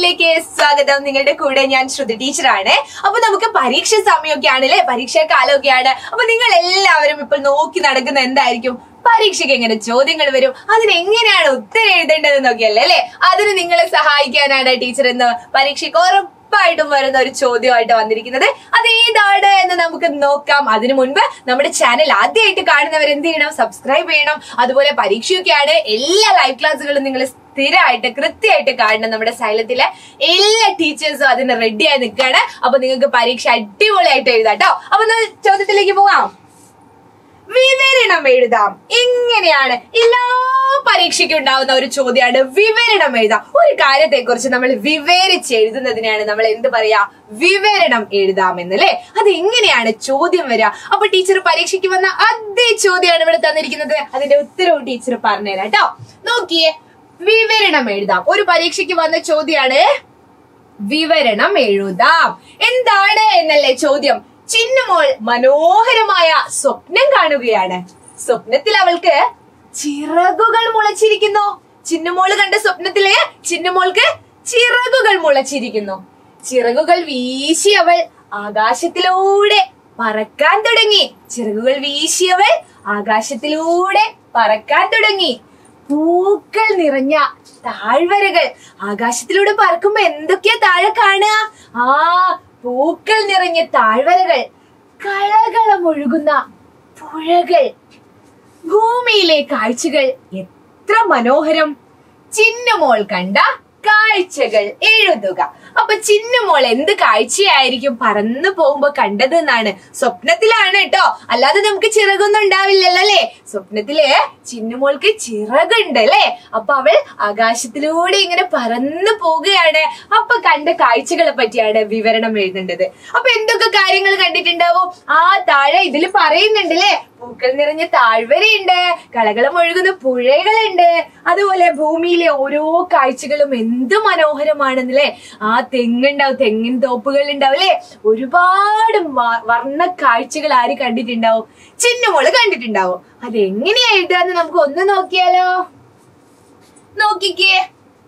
ക്ലാസ്സിലേക്ക് സ്വാഗതം നിങ്ങളുടെ കൂടെ ഞാൻ ശ്രുതി ടീച്ചറാണ് അപ്പൊ നമുക്ക് പരീക്ഷ സമയമൊക്കെ ആണല്ലേ പരീക്ഷാ കാലമൊക്കെയാണ് അപ്പൊ നിങ്ങൾ എല്ലാവരും ഇപ്പോൾ നോക്കി നടക്കുന്ന എന്തായിരിക്കും പരീക്ഷയ്ക്ക് എങ്ങനെ ചോദ്യങ്ങൾ വരും അതിനെങ്ങനെയാണ് ഉത്തരം എഴുതേണ്ടതെന്നൊക്കെയല്ലേ അല്ലെ അതിന് നിങ്ങളെ സഹായിക്കാനാണ് ടീച്ചർ ഇന്ന് പരീക്ഷയ്ക്ക് ഉറപ്പായിട്ടും വരുന്ന ഒരു ചോദ്യമായിട്ട് വന്നിരിക്കുന്നത് അത് ഏതാണ് എന്ന് നമുക്ക് നോക്കാം അതിനു മുൻപ് നമ്മുടെ ചാനൽ ആദ്യമായിട്ട് കാണുന്നവർ എന്ത് ചെയ്യണം സബ്സ്ക്രൈബ് ചെയ്യണം അതുപോലെ പരീക്ഷയൊക്കെയാണ് എല്ലാ ലൈവ് ക്ലാസ്സുകളും നിങ്ങൾ സ്ഥിരമായിട്ട് കൃത്യമായിട്ട് കാണണം നമ്മുടെ സൈലത്തിലെ എല്ലാ ടീച്ചേഴ്സും അതിന് റെഡിയായി നിൽക്കുകയാണ് അപ്പൊ നിങ്ങൾക്ക് പരീക്ഷ അടിപൊളിയായിട്ട് എഴുതാം കേട്ടോ അപ്പൊ ഒന്ന് ചോദ്യത്തിലേക്ക് പോവാം വിവരണം എഴുതാം എങ്ങനെയാണ് എല്ലാ പരീക്ഷയ്ക്കും ഉണ്ടാവുന്ന ഒരു ചോദ്യമാണ് വിവരണം എഴുതാം ഒരു കാര്യത്തെ കുറിച്ച് നമ്മൾ വിവരിച്ച് എഴുതുന്നതിനാണ് നമ്മൾ എന്ത് പറയാ വിവരണം എഴുതാം എന്നല്ലേ അത് എങ്ങനെയാണ് ചോദ്യം വരിക അപ്പൊ ടീച്ചർ പരീക്ഷയ്ക്ക് വന്ന അതേ ചോദ്യമാണ് ഇവിടെ തന്നിരിക്കുന്നത് അതിന്റെ ഉത്തരവും ടീച്ചർ പറഞ്ഞുതരാം കേട്ടോ നോക്കിയേ വിവരണം എഴുതാം ഒരു പരീക്ഷയ്ക്ക് വന്ന ചോദ്യമാണ് വിവരണം എഴുതാം എന്താണ് എന്നല്ലേ ചോദ്യം ചിന്നുമോൾ മനോഹരമായ സ്വപ്നം കാണുകയാണ് സ്വപ്നത്തിൽ അവൾക്ക് ചിറകുകൾ മുളച്ചിരിക്കുന്നു ചിന്നുമോള് കണ്ട സ്വപ്നത്തില് ചിന്നുമോൾക്ക് ചിറകുകൾ മുളച്ചിരിക്കുന്നു ചിറകുകൾ വീശി അവൾ ആകാശത്തിലൂടെ പറക്കാൻ തുടങ്ങി ചിറകുകൾ വീശിയവൾ ആകാശത്തിലൂടെ പറക്കാൻ തുടങ്ങി പൂക്കൾ നിറഞ്ഞ താഴ്വരകൾ ആകാശത്തിലൂടെ പറക്കുമ്പോ എന്തൊക്കെയാ താഴെ കാണുക ആ പൂക്കൾ നിറഞ്ഞ താഴ്വരകൾ കളകളം ഒഴുകുന്ന പുഴകൾ ഭൂമിയിലെ കാഴ്ചകൾ എത്ര മനോഹരം ചിന്നുമോൾ കണ്ട കാഴ്ചകൾ എഴുതുക അപ്പൊ ചിന്നുമോൾ എന്ത് കാഴ്ചയായിരിക്കും പറന്നു പോകുമ്പോ കണ്ടത് എന്നാണ് സ്വപ്നത്തിലാണ് കേട്ടോ അല്ലാതെ നമുക്ക് ചിറകൊന്നും ഉണ്ടാവില്ലല്ലോ അല്ലെ സ്വപ്നത്തില് ചിന്നുമോൾക്ക് ചിറകുണ്ട് അല്ലെ അപ്പൊ അവൾ ആകാശത്തിലൂടെ ഇങ്ങനെ പറന്നു പോവുകയാണ് അപ്പൊ കണ്ട കാഴ്ചകളെ പറ്റിയാണ് വിവരണം എഴുതേണ്ടത് അപ്പൊ എന്തൊക്കെ കാര്യങ്ങൾ കണ്ടിട്ടുണ്ടാവും ആ താഴെ ഇതിൽ പറയുന്നുണ്ട് അല്ലേ പൂക്കൾ നിറഞ്ഞ താഴ്വരയുണ്ട് കളകളം ഒഴുകുന്ന പുഴകളുണ്ട് അതുപോലെ ഭൂമിയിലെ ഓരോ കാഴ്ചകളും എന്ത് മനോഹരമാണെന്നല്ലേ ആ തെങ്ങുണ്ടാവും തെങ്ങിൻ തോപ്പുകൾ ഉണ്ടാവും അല്ലെ ഒരുപാട് വ- വർണ്ണ കാഴ്ചകൾ ആര് കണ്ടിട്ടുണ്ടാവും ചിന്നുമോള് കണ്ടിട്ടുണ്ടാവും അതെങ്ങനെയാ എഴുതാന്ന് നമുക്ക് ഒന്ന് നോക്കിയാലോ നോക്കിക്കേ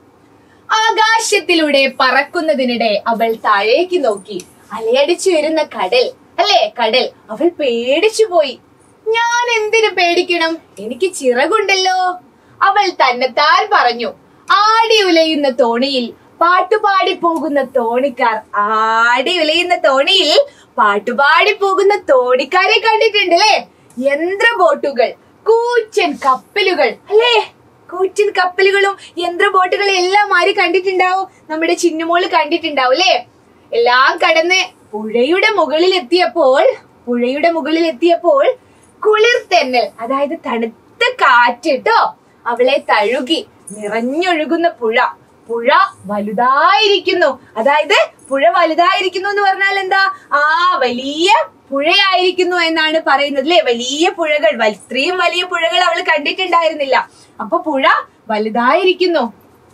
ആകാശത്തിലൂടെ പറക്കുന്നതിനിടെ അവൾ താഴേക്ക് നോക്കി അലയടിച്ചു വരുന്ന കടൽ അല്ലേ കടൽ അവൾ പേടിച്ചു പോയി ഞാൻ എന്തിനു പേടിക്കണം എനിക്ക് ചിറകുണ്ടല്ലോ അവൾ തന്നെത്താൻ പറഞ്ഞു ആടി ഉലയുന്ന തോണിയിൽ പാട്ടുപാടി പോകുന്ന തോണിക്കാർ ആടി ഉലയുന്ന തോണിയിൽ പാട്ടുപാടി പോകുന്ന തോണിക്കാരെ കണ്ടിട്ടുണ്ട് അല്ലേ യന്ത്ര ബോട്ടുകൾ കൂച്ചൻ കപ്പലുകൾ അല്ലേ കൂറ്റൻ കപ്പലുകളും യന്ത്ര ബോട്ടുകളും എല്ലാം ആര് കണ്ടിട്ടുണ്ടാവും നമ്മുടെ ചിന്നുമോള് കണ്ടിട്ടുണ്ടാവും അല്ലേ എല്ലാം കടന്ന് പുഴയുടെ മുകളിൽ എത്തിയപ്പോൾ പുഴയുടെ മുകളിൽ എത്തിയപ്പോൾ കുളിർ തെന്നൽ അതായത് തണുത്ത കാറ്റ് ട്ടോ അവളെ തഴുകി നിറഞ്ഞൊഴുകുന്ന പുഴ പുഴ വലുതായിരിക്കുന്നു അതായത് പുഴ വലുതായിരിക്കുന്നു എന്ന് പറഞ്ഞാൽ എന്താ ആ വലിയ പുഴയായിരിക്കുന്നു എന്നാണ് പറയുന്നത് അല്ലെ വലിയ പുഴകൾ വൽ- ഇത്രയും വലിയ പുഴകൾ അവൾ കണ്ടിട്ടുണ്ടായിരുന്നില്ല അപ്പൊ പുഴ വലുതായിരിക്കുന്നു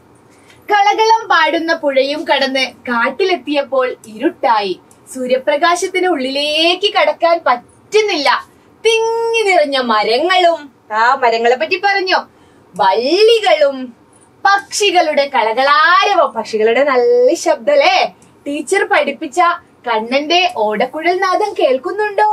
കളകളം പാടുന്ന പുഴയും കടന്ന് കാട്ടിലെത്തിയപ്പോൾ ഇരുട്ടായി സൂര്യപ്രകാശത്തിന് ഉള്ളിലേക്ക് കടക്കാൻ പറ്റുന്നില്ല തിങ്ങി നിറഞ്ഞ മരങ്ങളും ആ മരങ്ങളെ പറ്റി പറഞ്ഞു വള്ളികളും പക്ഷികളുടെ കളകളാരവം പക്ഷികളുടെ നല്ല ശബ്ദല്ലേ ടീച്ചർ പഠിപ്പിച്ച കണ്ണന്റെ ഓടക്കുഴൽ നാദം കേൾക്കുന്നുണ്ടോ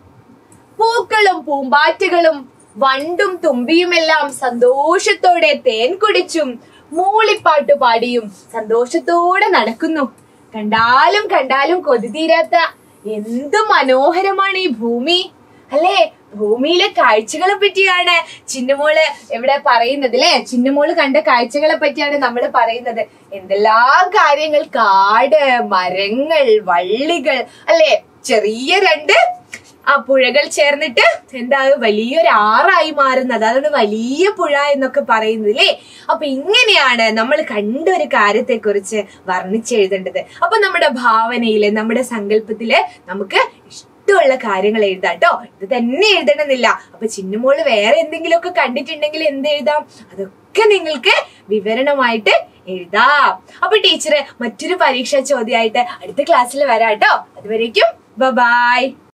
പൂക്കളും പൂമ്പാറ്റകളും വണ്ടും തുമ്പിയുമെല്ലാം സന്തോഷത്തോടെ തേൻ കുടിച്ചും മൂളിപ്പാട്ട് പാടിയും സന്തോഷത്തോടെ നടക്കുന്നു കണ്ടാലും കണ്ടാലും കൊതി തീരാത്ത എന്ത് മനോഹരമാണ് ഈ ഭൂമി അല്ലേ ഭൂമിയിലെ കാഴ്ചകളെ പറ്റിയാണ് ചിന്നുമോള് ഇവിടെ പറയുന്നത് അല്ലെ ചിന്നുമോള് കണ്ട കാഴ്ചകളെ പറ്റിയാണ് നമ്മൾ പറയുന്നത് എന്തെല്ലാം കാര്യങ്ങൾ കാട് മരങ്ങൾ വള്ളികൾ അല്ലെ ചെറിയ രണ്ട് ആ പുഴകൾ ചേർന്നിട്ട് എന്താ വലിയൊരു ആറായി മാറുന്നത് അതാണ് വലിയ പുഴ എന്നൊക്കെ പറയുന്നത് അല്ലേ അപ്പൊ ഇങ്ങനെയാണ് നമ്മൾ കണ്ട ഒരു കാര്യത്തെ കുറിച്ച് വർണ്ണിച്ചെഴുതേണ്ടത് അപ്പൊ നമ്മുടെ ഭാവനയില് നമ്മുടെ സങ്കല്പത്തില് നമുക്ക് ഇഷ്ടമുള്ള കാര്യങ്ങൾ എഴുതാം കേട്ടോ ഇത് തന്നെ എഴുതണമെന്നില്ല അപ്പൊ ചിന്നുമോള് വേറെ എന്തെങ്കിലുമൊക്കെ കണ്ടിട്ടുണ്ടെങ്കിൽ എന്ത് എഴുതാം അതൊക്കെ നിങ്ങൾക്ക് വിവരണമായിട്ട് എഴുതാം അപ്പൊ ടീച്ചറ് മറ്റൊരു പരീക്ഷാ ചോദ്യമായിട്ട് അടുത്ത ക്ലാസ്സിൽ വരാം കേട്ടോ അതുവരേക്കും ബൈ